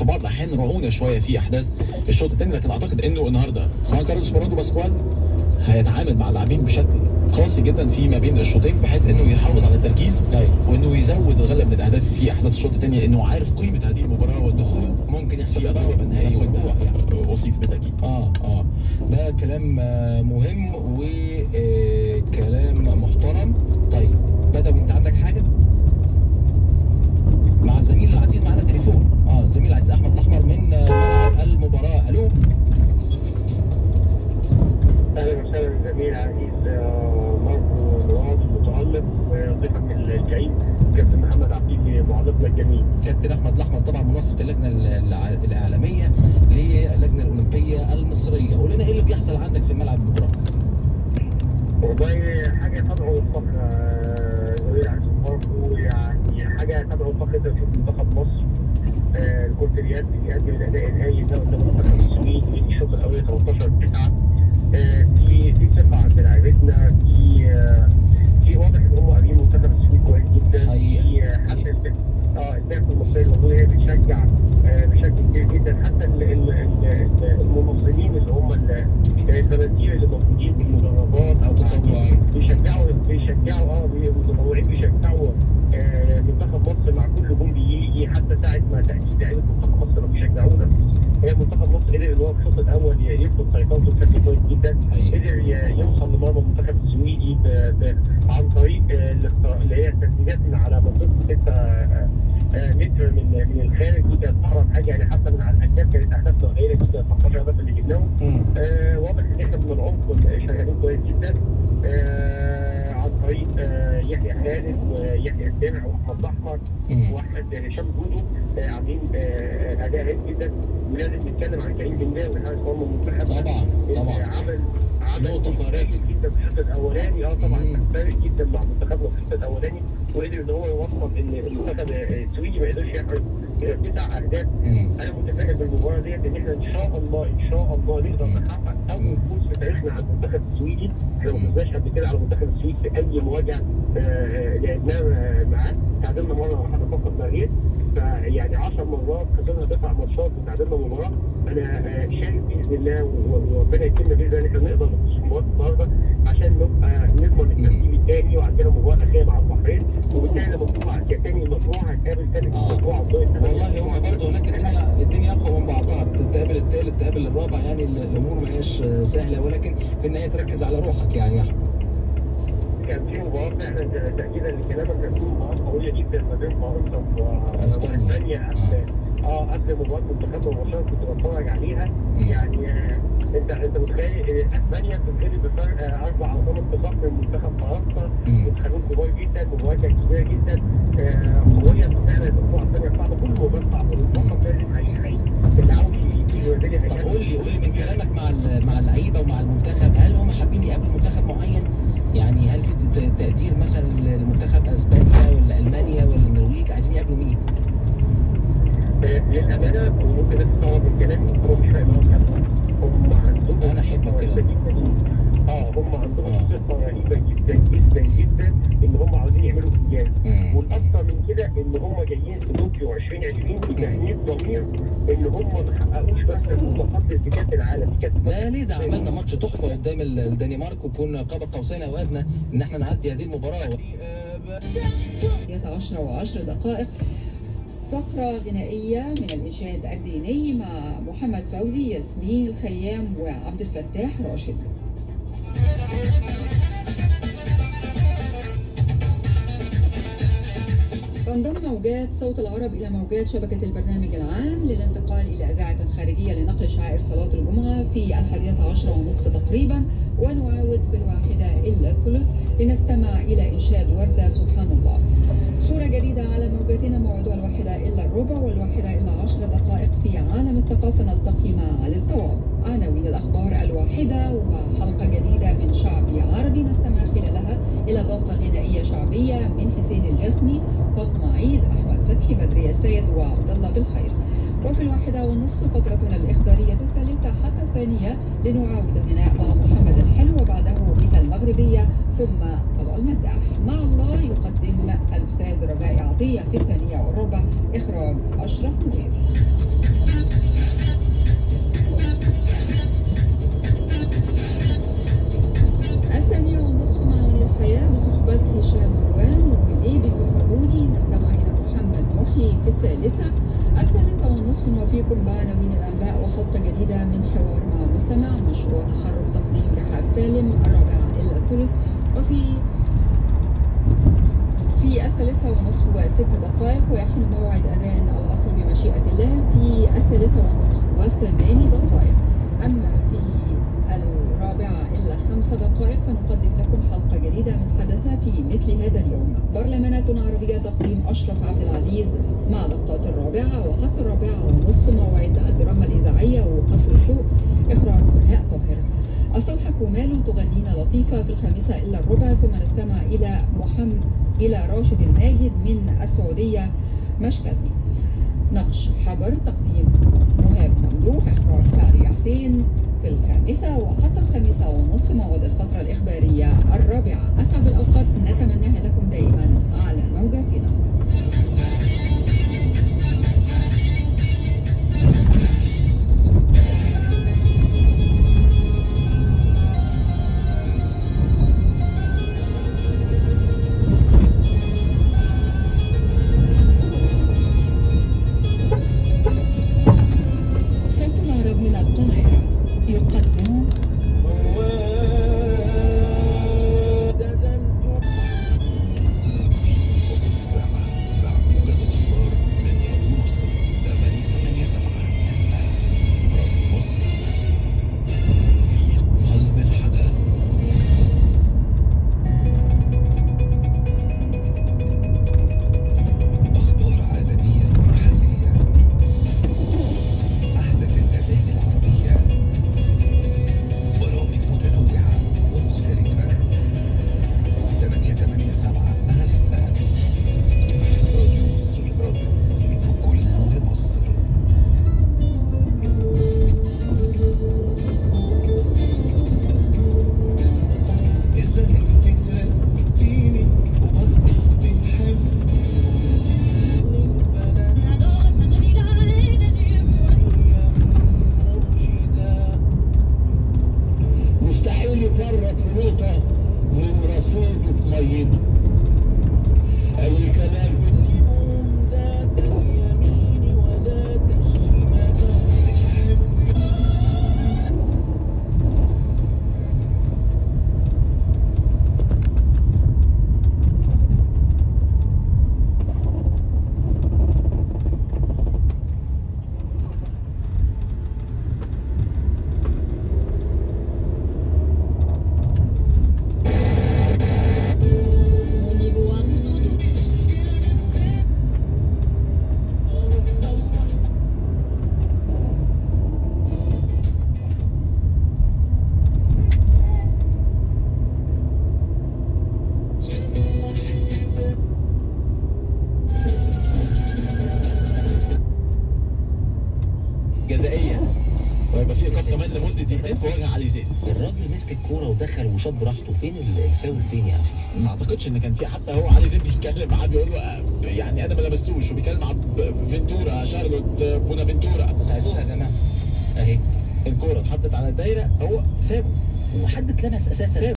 بعض الاحيان رعونه شويه في احداث الشوط الثاني لكن اعتقد انه النهارده خوان كارلوس مورادو باسكوال هيتعامل مع اللاعبين بشكل قاسي جدا في ما بين الشوطين بحيث انه يحافظ على التركيز أيوة. وانه يزود الغله من الاهداف في احداث الشوط الثاني انه عارف قيمه هذه المباراه والدخول ممكن يحصل في تباعد اداء نهائي يحصل وانت تباعد يعني. وصيف بالتاكيد اه اه ده كلام آه، مهم وكلام محترم طيب بدوي انت عندك حاجه مع الزميل العزيز معانا تليفون اه الزميل العزيز احمد الاحمر من آه، ملعب المباراه الو اهلا وسهلا زميل عزيز آه، ماركو نواف متالق وضيفا من الجعيد كابتن محمد عفيفي معلقنا الجميل كابتن احمد الاحمر طبعا منسق اللجنه الع- الاعلاميه للجنه الاولمبيه المصريه قول لنا ايه اللي بيحصل عندك في ملعب المباراه والله حاجه تدعو للفخر آه، زميل عزيز ماركو يعني حاجه تدعو للفخر انت تشوف منتخب مصر آه، كرة اليد بيقدم الاداء الهايل ده قدام منتخب السويد في الشوط الاول 13 9 في في ثقه عند لاعيبتنا في آه، في واضح ان هم قاريين منتخب السويد كويس جدا حقيقة. في آه، حتى الب- اه البعثه المصريه الموجوده هي بتشجع آه، بشكل كبير جدا حتى ال- ال- ال- المنظمين اللي هم ال- الفلاتير اللي موجودين في المدرجات او متطوعين بيشجعوا بيشجعوا اه بي- المتطوعين بيشجعوا آه، منتخب مصر مع كل جون بيجي حتى ساعه ما تاكيد لعيبه منتخب مصر لما بيشجعونا هي منتخب مصر قدر ان هو في الشوط الاول ي- يفرض سيطرته بشكل كويس جدا حقيقي. قدر ي- يوصل لمرمى المنتخب السويدي ب... ب... عن طريق آه، الاختراق- اللي هي التسديدات من على منطقه 6 متر من من الخارج دي كانت اقرب حاجه يعني حتى من على الاهداف كانت اهدافنا قليله جدا 13 هدف اللي جبناهم مم. آه، واضح ان احنا من العمق شغالين كويس جدا آه، عن طريق آه، يحيى خالد ويحيى الدمع واحمد الاحمر مم. واحمد هشام دودو آه، عاملين آه، اداء هايل جدا ولازم نتكلم عن كريم بنجاوي حارس مرمى المنتخب طبعا طبعا عمل عمل نقطة فارقة. كويس جدا في الشوط الاولاني اه طبعا مم. كان فارق جدا مع منتخبنا في الشوط الاولاني وقدر ان هو يوصل ان المنتخب السويدي ما يقدرش يحرز آه، تسع اهداف مم. انا متفائل بالمباراه ديت ان احنا ان شاء الله ان شاء الله نقدر نحقق اول فوز في تاريخنا على المنتخب السويدي احنا ما فزناش قبل كده على المنتخب السويدي في اي مواجهه آه، آه، لعبناها معاه تعادلنا مره واحده فقط لا غير فيعني 10 مرات خسرنا تسع ماتشات وتعادلنا مباراه انا آه، شايف باذن الله و- و- وربنا يكرمنا باذن الله ان احنا نقدر نفوز في مباراه النهارده عشان نبقى نضمن الترتيب الثاني وعندنا مباراه اخيره مع البحرين وبالتالي لما تطلع تاني المجموعه هتقابل ثالث آه. المجموعه ودور الثمانية. والله هما برضه هناك الدنيا الدنيا اقوى من بعضها تقابل الثالث تقابل الرابع يعني ال- الامور ما هياش سهله ولكن في النهايه تركز على روحك يعني يا احمد كان في مباراة فعلا تأكيدا لكلامك كان في مباراة قوية جدا ما بين فرنسا و- أسبانيا. واسبانيا قبل اه قبل مباراة منتخبنا مباشرة كنت بتفرج عليها مم. يعني آه، انت انت متخيل آه، اسبانيا بتتغلب بفرق آه، اربع او ثمان نقاط من منتخب فرنسا مم. منتخبين كبار جدا مباراة كانت كبيرة جدا آه، قوية فعلا المجموعة الثانية صعبة كل مباراة صعبة والمنتخب لازم هي- هي- اللي عاوز يجي البرازيل طب قول لي قول لي من كلامك مع ال- مع اللعيبه ومع المنتخب هل هم حابين يقابلوا منتخب معين؟ يعني هل في ت- تقدير مثلا لمنتخب اسبانيا ولا المانيا ولا النرويج عايزين يقابلوا مين؟ للأمانة وممكن تتصور من كلامي هو مش فاهم هو كده. هم عندهم أنا أحب ثقة كده. رهيبة جدا. اه هم عندهم آه. ثقة رهيبة جدا جدا جدا ان هم عاوزين يعملوا انجاز مم. والاكثر من كده ان هم جايين في طوكيو 2020 بتأنيب ضمير ان هم ما حققوش بس المقدس في كأس العالم دي كانت ده ليه ده عملنا ماتش تحفه قدام ال- الدنمارك وكنا قاب قوسين او ادنى ان احنا نعدي هذه المباراه عشرة وعشر دقائق فقرة غنائية من الإنشاد الديني مع محمد فوزي ياسمين الخيام وعبد الفتاح راشد تنضم موجات صوت العرب إلى موجات شبكة البرنامج العام للانتقال إلى إذاعة خارجية لنقل شعائر صلاة الجمعة في الحادية عشرة ونصف تقريبا ونعاود في الواحدة إلا الثلث لنستمع إلى إنشاد وردة سبحان الله صورة جديدة على موجاتنا موعدها الواحدة إلا الربع والواحدة إلا عشر دقائق في عالم الثقافة نلتقي مع علي الطواب عناوين الأخبار الواحدة وحلقة جديدة من شعبي عربي نستمع خلالها إلى باقة غنائية شعبية من حسين الجسمي فاطمة عيد أحمد فتحي بدرية السيد وعبد الله بالخير وفي الواحدة والنصف فترتنا الإخبارية الثالثة حتى الثانية لنعاود الغناء مع محمد الحلو وبعده ميتا المغربية ثم طلع المداح مع الله يقدم الأستاذ رجاء عطية في الثانية والربع إخراج أشرف نوير نوفيكم بعناوين الأنباء وحلقة جديدة من حوار مع المستمع مشروع تخرج تقديم رحاب سالم الرابعة إلى الثلث وفي في الثالثة ونصف وست دقائق ويحين موعد أذان العصر بمشيئة الله في الثالثة ونصف وثماني دقائق أما في الرابعة إلا خمس دقائق فنقدم لكم حلقة جديدة من حدث في مثل هذا اليوم برلمانات عربية تقديم أشرف عبد العزيز مع دقات الرابعة وحتى الرابعة ونصف موعد الدراما الإذاعية وقصر الشوق إخراج بهاء طاهر الصلح كمال تغنينا لطيفة في الخامسة إلا الربع ثم نستمع إلى محمد إلى راشد الماجد من السعودية مشكلي نقش حجر تقديم مهاب ممدوح إخراج سعد حسين في الخامسة وحتى الخامسة ونصف موعد الفترة الإخبارية الرابعة أسعد الأوقات نتمناها لكم دائما على موجاتنا صوت العرب من القاهرة يقدم الساعة مع موجز الأخبار من راديو مصر 887 راديو مصر في قلب الحدث أخبار عالمية ومحلية أحدث الأغاني العربية برامج متنوعة ومختلفة 887 أف أم راديو مصر في كل مصر إذا كنت تديني وبرضه بتحب مستحيل يفرط في نقطة من رصيده في ميته الكلام في اليمين ذات اليمين وذات الشمال جزائيه ويبقى في ايقاف كمان لمده دقيقتين في وجه علي زيد الراجل مسك الكوره ودخل وشاط براحته فين الفاول فين يعني ما اعتقدش ان كان في حتى هو علي زيد بيتكلم معاه بيقول له آه، يعني انا ما لمستوش وبيتكلم مع ب- فينتورا شارلوت آه، بونافنتورا هاتوها يا جماعه اهي الكوره اتحطت على الدايره هو سابه وحد اتلمس اساسا